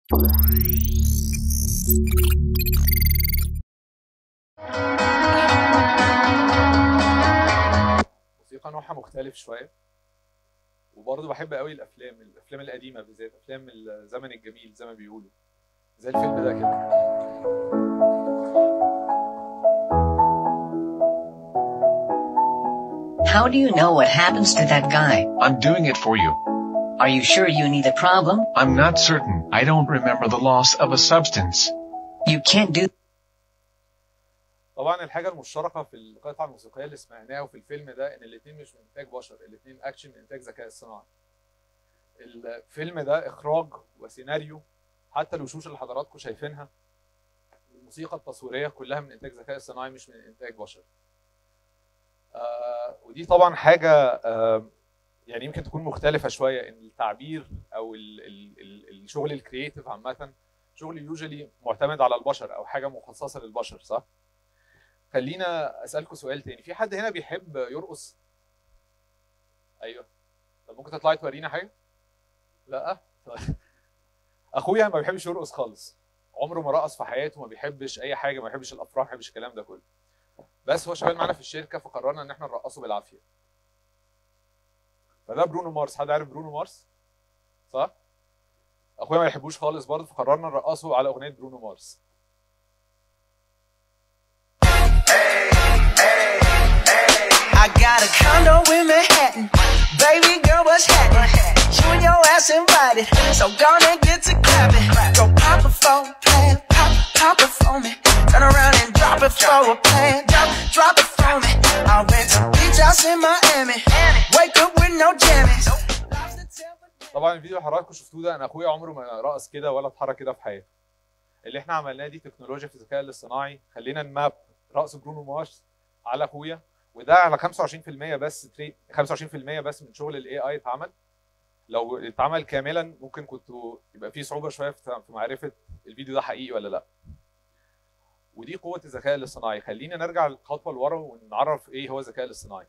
موسيقى نوعها مختلف شويه وبرضه بحب قوي الافلام الافلام القديمه بالذات افلام الزمن الجميل زي ما بيقولوا زي الفيلم ده كده How do you know what happens to that guy? I'm doing it for you. Are you sure you need a problem? I'm not certain. I don't remember the loss of a substance. You can't do طبعا الحاجه المشتركه في القطعه الموسيقيه اللي سمعناها وفي الفيلم ده ان الاثنين مش من انتاج بشر الاثنين اكشن من انتاج ذكاء اصطناعي الفيلم ده اخراج وسيناريو حتى الوشوش اللي حضراتكم شايفينها الموسيقى التصويريه كلها من انتاج ذكاء اصطناعي مش من انتاج بشر آه ودي طبعا حاجه آه يعني يمكن تكون مختلفه شويه ان التعبير او ال ال ال الشغل الكرييتيف عامه شغل يوجولي معتمد على البشر او حاجه مخصصه للبشر صح؟ خلينا اسالكم سؤال تاني في حد هنا بيحب يرقص؟ ايوه طب ممكن تطلعي تورينا حاجه؟ لا؟ طيب. اخويا ما بيحبش يرقص خالص عمره ما رقص في حياته ما بيحبش اي حاجه ما بيحبش الافراح ما بيحبش الكلام ده كله بس هو شغال معانا في الشركه فقررنا ان احنا نرقصه بالعافيه فده برونو مارس حد عارف برونو مارس صح اخويا ما يحبوش خالص برضه فقررنا نرقصه على اغنيه برونو مارس I got a condo in Manhattan. Baby girl, what's happening? You and your ass invited. So gonna get to clapping. Go pop it for a plan. Pop, pop it for me. Turn around and drop it for a plan. Drop, drop it for me. I went to beach house in Miami. Wake up with no jammies. طبعا الفيديو اللي حضراتكم شفتوه ده انا اخويا عمره ما رقص كده ولا اتحرك كده في حياته اللي احنا عملناه دي تكنولوجيا في الذكاء الاصطناعي خلينا نماب رقص برونو مارس على اخويا وده على 25% بس تري 25% بس من شغل الاي اي اتعمل لو اتعمل كاملا ممكن كنتوا يبقى في صعوبه شويه في في معرفه الفيديو ده حقيقي ولا لا ودي قوه الذكاء الاصطناعي خلينا نرجع خطوه لورا ونعرف ايه هو الذكاء الاصطناعي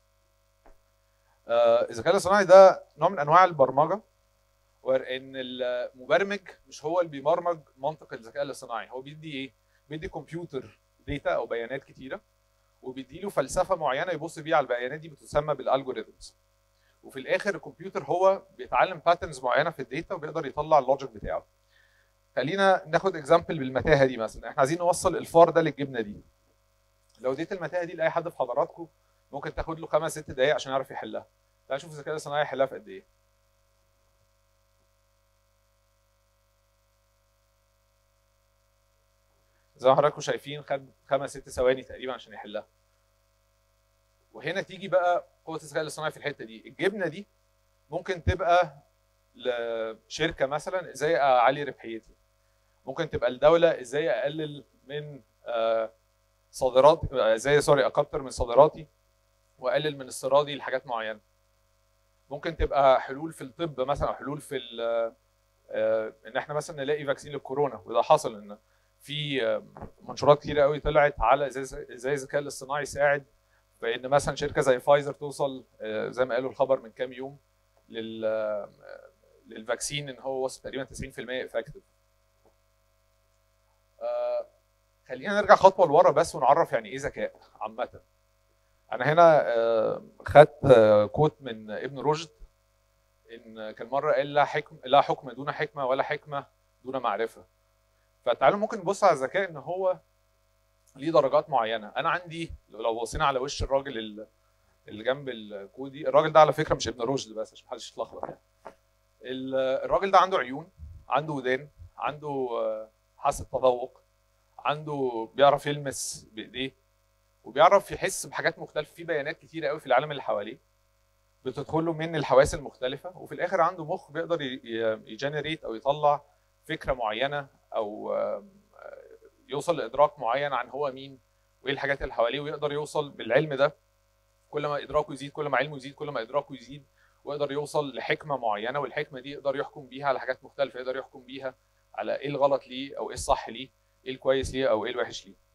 آه، الذكاء الاصطناعي ده نوع من انواع البرمجه وان المبرمج مش هو اللي بيبرمج منطق الذكاء الاصطناعي هو بيدي ايه بيدي كمبيوتر داتا او بيانات كتيره وبيدي له فلسفه معينه يبص بيها على البيانات دي بتسمى بالالجوريثمز وفي الاخر الكمبيوتر هو بيتعلم باترنز معينه في الداتا وبيقدر يطلع اللوجيك بتاعه خلينا ناخد اكزامبل بالمتاهه دي مثلا احنا عايزين نوصل الفار ده للجبنه دي لو اديت المتاهه دي لاي حد في حضراتكم ممكن تاخد له خمس ست دقائق عشان يعرف يحلها تعال نشوف الذكاء الاصطناعي يحلها في قد ايه زي ما حضراتكم شايفين خد خمس ست ثواني تقريبا عشان يحلها وهنا تيجي بقى قوه الذكاء الاصطناعي في الحته دي الجبنه دي ممكن تبقى لشركه مثلا ازاي اعلي ربحيتي ممكن تبقى الدوله ازاي اقلل من آه، صادرات ازاي سوري اكتر من صادراتي واقلل من استيرادي لحاجات معينه ممكن تبقى حلول في الطب مثلا او حلول في ال- آه، ان احنا مثلا نلاقي فاكسين للكورونا وده حصل ان في آه، منشورات كتيره قوي طلعت على ازاي ازاي الذكاء الاصطناعي يساعد في ان مثلا شركه زي فايزر توصل آه، زي ما قالوا الخبر من كام يوم لل آه، للفاكسين ان هو وصل تقريبا 90% افكتيف خلينا نرجع خطوه لورا بس ونعرف يعني ايه ذكاء عامه انا هنا آه، خدت آه، كوت من ابن رشد ان كان مره قال لا حكم لا حكم دون حكمه ولا حكمه دون معرفه فتعالوا ممكن نبص على الذكاء ان هو ليه درجات معينه انا عندي لو بصينا على وش الراجل ال- اللي جنب الكودي الراجل ده على فكره مش ابن رشد بس عشان محدش يتلخبط يعني ال- الراجل ده عنده عيون عنده ودان عنده آه، حاسه تذوق عنده بيعرف يلمس بايديه وبيعرف يحس بحاجات مختلفه في بيانات كتيره قوي في العالم اللي حواليه بتدخل له من الحواس المختلفه وفي الاخر عنده مخ بيقدر يجنريت او يطلع فكره معينه او آم، آه، يوصل لادراك معين عن هو مين وايه الحاجات اللي حواليه ويقدر يوصل بالعلم ده كل ما ادراكه يزيد كل ما علمه يزيد كل ما ادراكه يزيد ويقدر يوصل لحكمه معينه والحكمه دي يقدر يحكم بيها على حاجات مختلفه يقدر يحكم بيها على ايه الغلط ليه او ايه الصح ليه ايه الكويس ليه او ايه الوحش ليه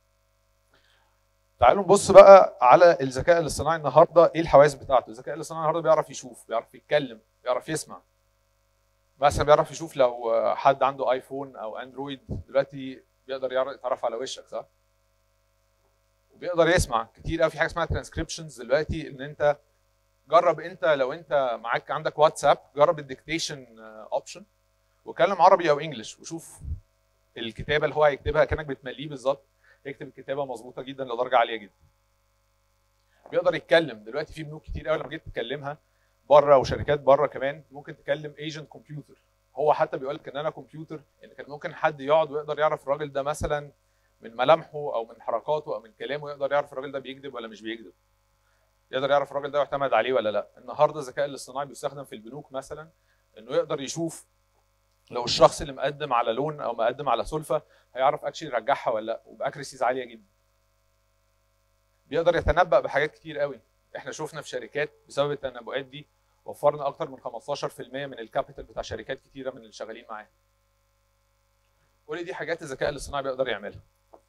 تعالوا نبص بقى على الذكاء الاصطناعي النهارده ايه الحواس بتاعته الذكاء الاصطناعي النهارده بيعرف يشوف بيعرف يتكلم بيعرف يسمع مثلا بيعرف يشوف لو آه، حد عنده ايفون او اندرويد دلوقتي بيقدر يعرف- يتعرف على وشك صح؟ وبيقدر يسمع كتير قوي في حاجه اسمها ترانسكريبشنز دلوقتي ان انت جرب انت لو انت معاك عندك واتساب جرب الديكتيشن اوبشن وكلم عربي او انجلش وشوف الكتابه اللي هو هيكتبها كانك بتمليه بالظبط يكتب الكتابه مظبوطه جدا لدرجه عاليه جدا بيقدر يتكلم دلوقتي في بنوك كتير قوي لما جيت تكلمها بره وشركات بره كمان ممكن تكلم ايجنت كمبيوتر هو حتى بيقول لك ان انا كمبيوتر ان كان ممكن حد يقعد ويقدر يعرف الراجل ده مثلا من ملامحه او من حركاته او من كلامه يقدر يعرف الراجل ده بيكذب ولا مش بيكذب يقدر يعرف الراجل ده يعتمد عليه ولا لا النهارده الذكاء الاصطناعي بيستخدم في البنوك مثلا انه يقدر يشوف لو الشخص اللي مقدم على لون او مقدم على سلفه هيعرف اكشلي يرجعها ولا لا وباكريسيز عاليه جدا بيقدر يتنبأ بحاجات كتير قوي احنا شفنا في شركات بسبب التنبؤات دي وفرنا اكتر من 15% من الكابيتال بتاع شركات كتيره من اللي شغالين معاها كل دي حاجات الذكاء الاصطناعي بيقدر يعملها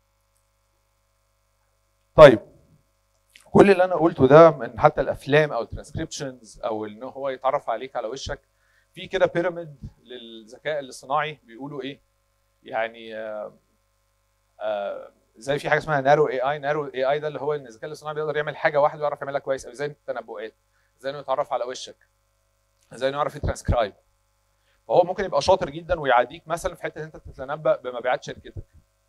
طيب كل اللي انا قلته ده من حتى الافلام او الترانسكريبشنز او ان هو يتعرف عليك على وشك في كده بيراميد للذكاء الاصطناعي بيقولوا ايه يعني آه آه زي في حاجه اسمها نارو اي اي نارو اي اي ده اللي هو ان الذكاء الاصطناعي بيقدر يعمل حاجه واحده ويعرف يعملها كويس او زي التنبؤات زي انه يتعرف على وشك زي انه يعرف يترانسكرايب فهو ممكن يبقى شاطر جدا ويعديك مثلا في حته ان انت تتنبأ بمبيعات شركتك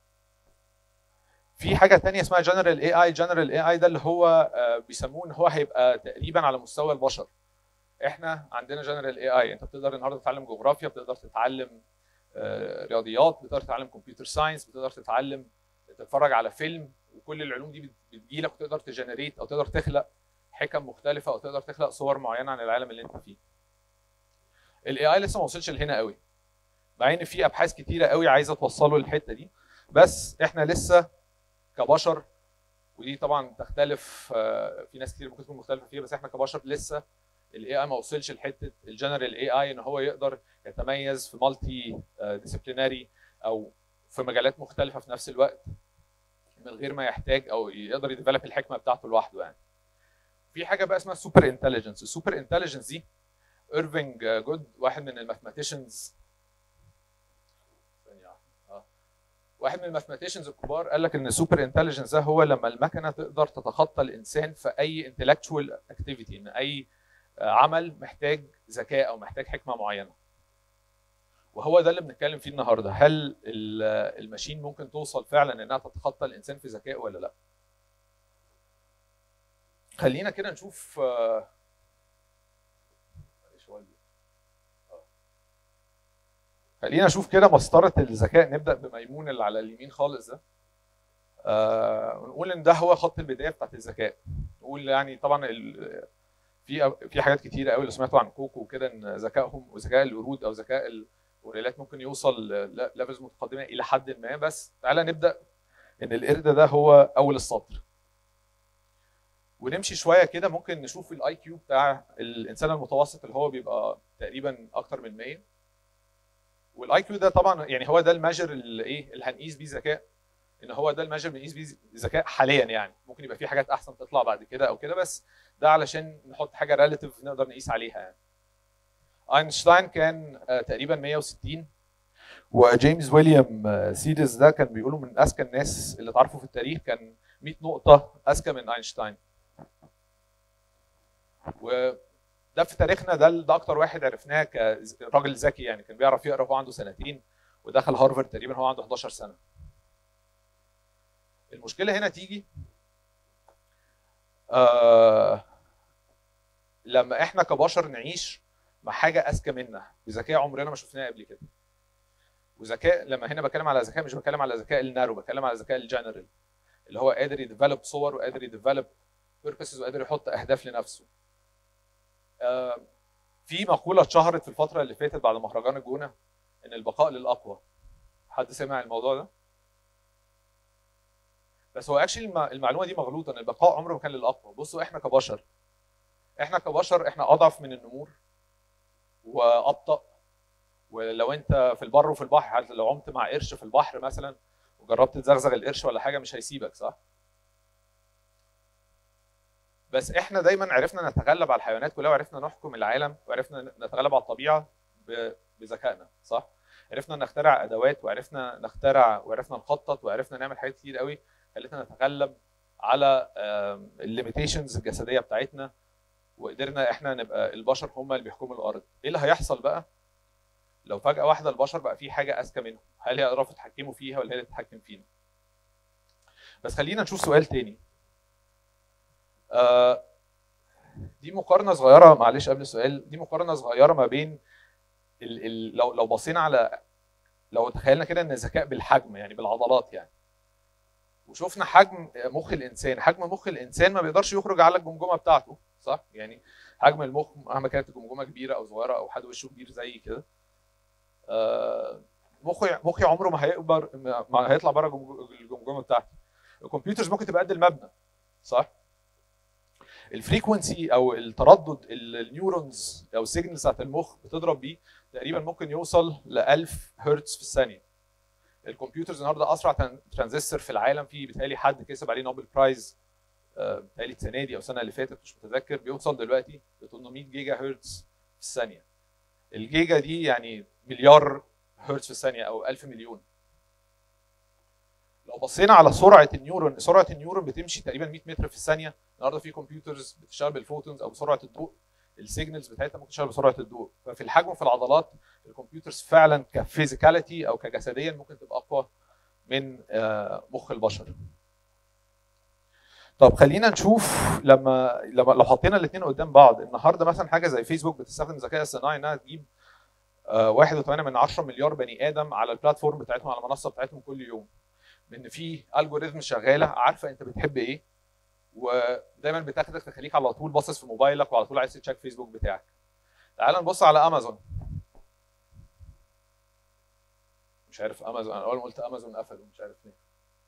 في حاجه تانية اسمها جنرال اي اي جنرال اي اي ده اللي هو آه، بيسموه ان هو هيبقى تقريبا على مستوى البشر احنا عندنا جنرال اي اي انت بتقدر النهارده تتعلم جغرافيا بتقدر تتعلم آه، رياضيات بتقدر تتعلم كمبيوتر ساينس بتقدر تتعلم تتفرج على فيلم وكل العلوم دي بتجي لك وتقدر تجنريت او تقدر تخلق حكم مختلفه او تقدر تخلق صور معينه عن العالم اللي انت فيه الاي اي لسه ما وصلش لهنا قوي مع ان في ابحاث كتيره قوي عايزه توصله للحته دي بس احنا لسه كبشر ودي طبعا تختلف آه، في ناس كتير ممكن تكون مختلفه فيها بس احنا كبشر لسه الاي اي ما وصلش لحته الجنرال اي اي ان هو يقدر يتميز في مالتي ديسيبليناري او في مجالات مختلفه في نفس الوقت من غير ما يحتاج او يقدر يديفلوب الحكمه بتاعته لوحده يعني في حاجه بقى اسمها سوبر انتليجنس السوبر انتليجنس دي ايرفينج جود واحد من الماثماتيشنز ثانية واحدة. آه. واحد من الماثماتيشنز الكبار قال لك ان السوبر انتليجنس ده هو لما المكنه تقدر تتخطى الانسان في اي انتلكتشوال اكتيفيتي ان اي آه، عمل محتاج ذكاء او محتاج حكمه معينه وهو ده اللي بنتكلم فيه النهارده هل ال- الماشين ممكن توصل فعلا انها تتخطى الانسان في ذكاء ولا لا خلينا كده نشوف آه، معلش والدي. آه. خلينا نشوف كده مسطره الذكاء نبدا بميمون اللي على اليمين خالص ده آه، ونقول ان ده هو خط البدايه بتاعت الذكاء نقول يعني طبعا ال- في في حاجات كتيره قوي اللي سمعتوا عن كوكو وكده ان ذكائهم وذكاء القرود او ذكاء الغوريلات ممكن يوصل ليفلز متقدمه الى حد ما بس تعالى نبدا ان القرد ده هو اول السطر ونمشي شويه كده ممكن نشوف الاي كيو بتاع الانسان المتوسط اللي هو بيبقى تقريبا اكتر من 100 والاي كيو ده طبعا يعني هو ده الميجر اللي ايه اللي هنقيس بيه ذكاء ان هو ده الميجر بنقيس بيه ذكاء حاليا يعني ممكن يبقى في حاجات احسن تطلع بعد كده او كده بس ده علشان نحط حاجه ريلاتيف نقدر نقيس عليها يعني اينشتاين كان آه، تقريبا 160 وجيمس ويليام آه، سيدس ده كان بيقولوا من اذكى الناس اللي اتعرفوا في التاريخ كان 100 نقطه اذكى من اينشتاين وده في تاريخنا ده ده اكتر واحد عرفناه كراجل ذكي يعني كان بيعرف يقرا وهو عنده سنتين ودخل هارفارد تقريبا هو عنده 11 سنه المشكله هنا تيجي آه لما احنا كبشر نعيش مع حاجه اذكى منا بذكاء عمرنا ما شفناه قبل كده وذكاء لما هنا بتكلم على ذكاء مش بتكلم على ذكاء النارو بتكلم على ذكاء الجنرال اللي هو قادر يديفلوب صور وقادر يديفلوب بيربسز وقادر يحط اهداف لنفسه آه في مقوله اتشهرت في الفتره اللي فاتت بعد مهرجان الجونه ان البقاء للاقوى حد سمع الموضوع ده بس هو اكشلي المعلومه دي مغلوطه ان البقاء عمره ما كان للاقوى بصوا احنا كبشر احنا كبشر احنا اضعف من النمور وابطا ولو انت في البر وفي البحر حتى لو عمت مع قرش في البحر مثلا وجربت تزغزغ القرش ولا حاجه مش هيسيبك صح؟ بس احنا دايما عرفنا نتغلب على الحيوانات كلها وعرفنا نحكم العالم وعرفنا نتغلب على الطبيعه ب- بذكائنا صح عرفنا نخترع ادوات وعرفنا نخترع وعرفنا نخطط وعرفنا نعمل حاجات كتير قوي خلتنا نتغلب على الليميتيشنز الجسديه بتاعتنا وقدرنا احنا نبقى البشر هم اللي بيحكموا الارض ايه اللي هيحصل بقى لو فجاه واحده البشر بقى في حاجه اذكى منهم هل يعرفوا يتحكموا فيها ولا هي اللي تتحكم فينا بس خلينا نشوف سؤال تاني آه دي مقارنه صغيره معلش قبل السؤال دي مقارنه صغيره ما بين ال ال لو لو بصينا على لو تخيلنا كده ان الذكاء بالحجم يعني بالعضلات يعني وشفنا حجم مخ الانسان حجم مخ الانسان ما بيقدرش يخرج على الجمجمه بتاعته صح يعني حجم المخ مهما كانت الجمجمه كبيره او صغيره او حد وشه كبير زي كده آه، مخي مخي عمره ما هيكبر ما هيطلع بره الجمجمه بتاعتي الكمبيوترز ممكن تبقى قد المبنى صح الفريكونسي او التردد ال- النيورونز او السيجنالز بتاعت المخ بتضرب بيه تقريبا ممكن يوصل ل 1000 هرتز في الثانيه الكمبيوترز النهارده اسرع تران- ترانزستور في العالم في بيتهيألي حد كسب عليه نوبل برايز آه، بيتهيألي السنه دي او السنه اللي فاتت مش متذكر بيوصل دلوقتي ل 800 جيجا هرتز في الثانيه الجيجا دي يعني مليار هرتز في الثانيه او 1000 مليون لو بصينا على سرعه النيورون سرعه النيورون بتمشي تقريبا 100 متر في الثانيه النهارده في كمبيوترز بتشتغل بالفوتونز او بسرعه الضوء السيجنالز بتاعتها ممكن تشتغل بسرعه الضوء ففي الحجم وفي العضلات الكمبيوترز فعلا كفيزيكاليتي او كجسديا ممكن تبقى اقوى من آه، مخ البشر طب خلينا نشوف لما لما لو حطينا الاثنين قدام بعض النهارده مثلا حاجه زي فيسبوك بتستخدم الذكاء الصناعي انها تجيب آه، 1.8 من 10 مليار بني ادم على البلاتفورم بتاعتهم على المنصه بتاعتهم كل يوم ان في الجوريزم شغاله عارفه انت بتحب ايه ودايما بتاخدك تخليك على طول باصص في موبايلك وعلى طول عايز تشيك فيسبوك بتاعك تعال نبص على امازون مش عارف امازون انا اول ما قلت امازون قفلوا مش عارف ليه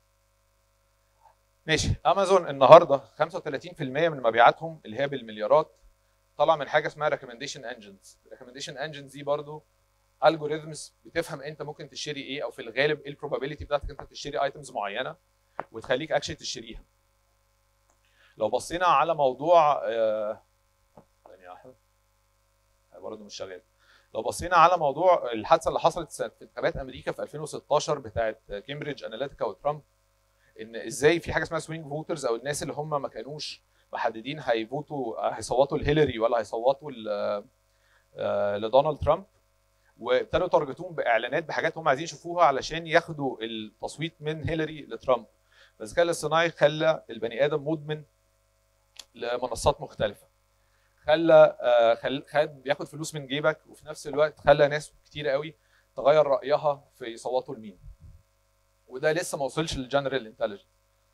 ماشي امازون النهارده 35% من مبيعاتهم اللي هي بالمليارات طالعه من حاجه اسمها ريكومنديشن انجنز ريكومنديشن انجنز دي برضو الجوريزمز بتفهم انت ممكن تشتري ايه او في الغالب ايه البروبابيلتي بتاعتك انت تشتري ايتمز معينه وتخليك اكشلي تشتريها لو بصينا على موضوع آه، ثانيه واحده برضه مش شغال لو بصينا على موضوع الحادثه اللي حصلت سنة- في انتخابات امريكا في 2016 بتاعت كامبريدج اناليتيكا وترامب ان ازاي في حاجه اسمها سوينج فوترز او الناس اللي هم ما كانوش محددين هيفوتوا هيصوتوا لهيلاري ولا هيصوتوا ل- آه، لدونالد ترامب وابتدوا يتارجتوهم باعلانات بحاجات هم عايزين يشوفوها علشان ياخدوا التصويت من هيلاري لترامب الذكاء الاصطناعي خلى البني ادم مدمن لمنصات مختلفه خلى آه، خل خد بياخد فلوس من جيبك وفي نفس الوقت خلى ناس كتير قوي تغير رايها في يصوتوا لمين وده لسه ما وصلش للجنرال انتليجنس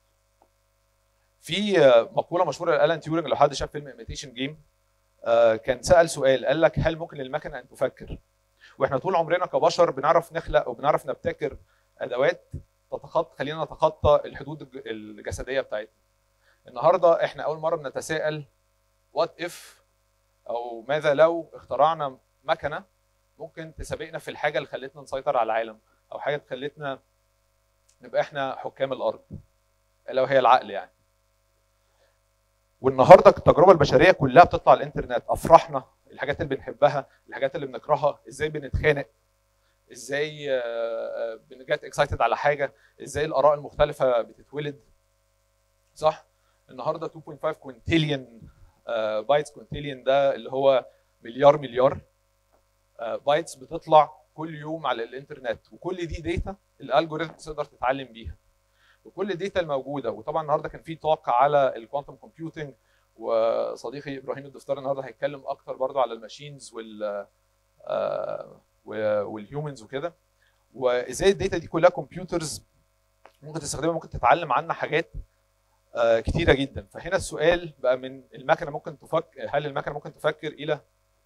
في آه، مقوله مشهوره لالان تيورينج لو حد شاف فيلم ايميتيشن جيم كان سال سؤال قال لك هل ممكن للمكنه ان تفكر واحنا طول عمرنا كبشر بنعرف نخلق وبنعرف نبتكر ادوات تتخطى خلينا نتخطى الحدود الج- الجسديه بتاعتنا النهارده احنا اول مره بنتساءل وات اف او ماذا لو اخترعنا مكنه ممكن تسابقنا في الحاجه اللي خلتنا نسيطر على العالم او حاجه خلتنا نبقى احنا حكام الارض لو هي العقل يعني والنهارده التجربه البشريه كلها بتطلع على الانترنت افراحنا الحاجات اللي بنحبها الحاجات اللي بنكرهها ازاي بنتخانق ازاي آه، آه، بنجات اكسايتد على حاجه ازاي الاراء المختلفه بتتولد صح النهارده 2.5 كوينتيليون بايتس كوينتيليون ده اللي هو مليار مليار بايتس بتطلع كل يوم على الانترنت وكل دي داتا الالجوريثم تقدر تتعلم بيها وكل الداتا الموجوده وطبعا النهارده كان في توقع على الكوانتم كومبيوتنج وصديقي ابراهيم الدفتر النهارده هيتكلم اكتر برضو على الماشينز وال آه، و- والهيومنز وكده وازاي الداتا دي كلها كمبيوترز ممكن تستخدمها ممكن تتعلم عنها حاجات آه، كتيره جدا فهنا السؤال بقى من المكنه ممكن تفكر هل المكنه ممكن تفكر الى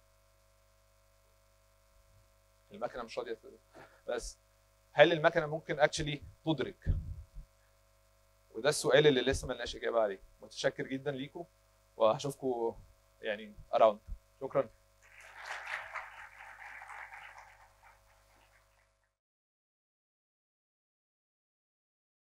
المكنه مش راضيه ت- بس هل المكنه ممكن اكشلي تدرك وده السؤال اللي لسه ملناش اجابه عليه متشكر جدا ليكم وهشوفكم يعني اراوند شكرا